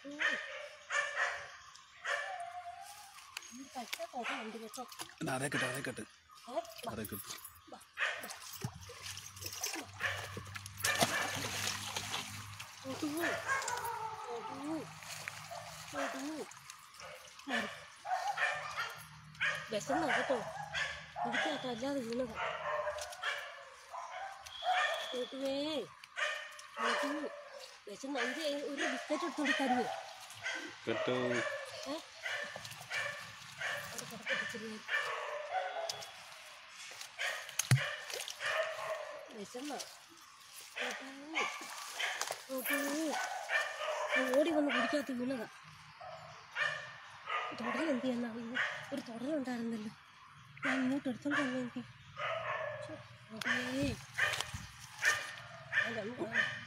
പച്ച കുറവുണ്ട് കേട്ടോ എന്നാ അതേ കെട്ട് അതേ കെട്ട് ഏ, വാ. അതേ കെട്ട് ഓടൂ ഓടൂ ഓടൂ മാറി വിശന്നാ കേട്ടോ എനിക്കാട്ടോ അല്ലാതെ വീണത് ഓട്ടുവേ ഓട്ടൂ വിശന്ന് ഇത് ഒരു ബിസ്ക്കറ്റ് എടുത്ത് കൊടുക്കാരുവോ കെട്ട് ഏ അത് കിടക്കത്തില്ലേ വിശന്നാ ഓട്ടൂ ഓട്ടൂ ഓടി വന്ന് കുടിക്കാത്ത വീണതാ തുടൽ എന്ത് ചെയ്യാന്നാ ഒരു തുടലുണ്ടായിരുന്നല്ലോ ഞാൻ ഇങ്ങോട്ട് എടുത്തോണ്ട് വന്നു എനിക്ക് ശ്ശോ, ഓട്ടേ. അല്ല, ഒന്ന്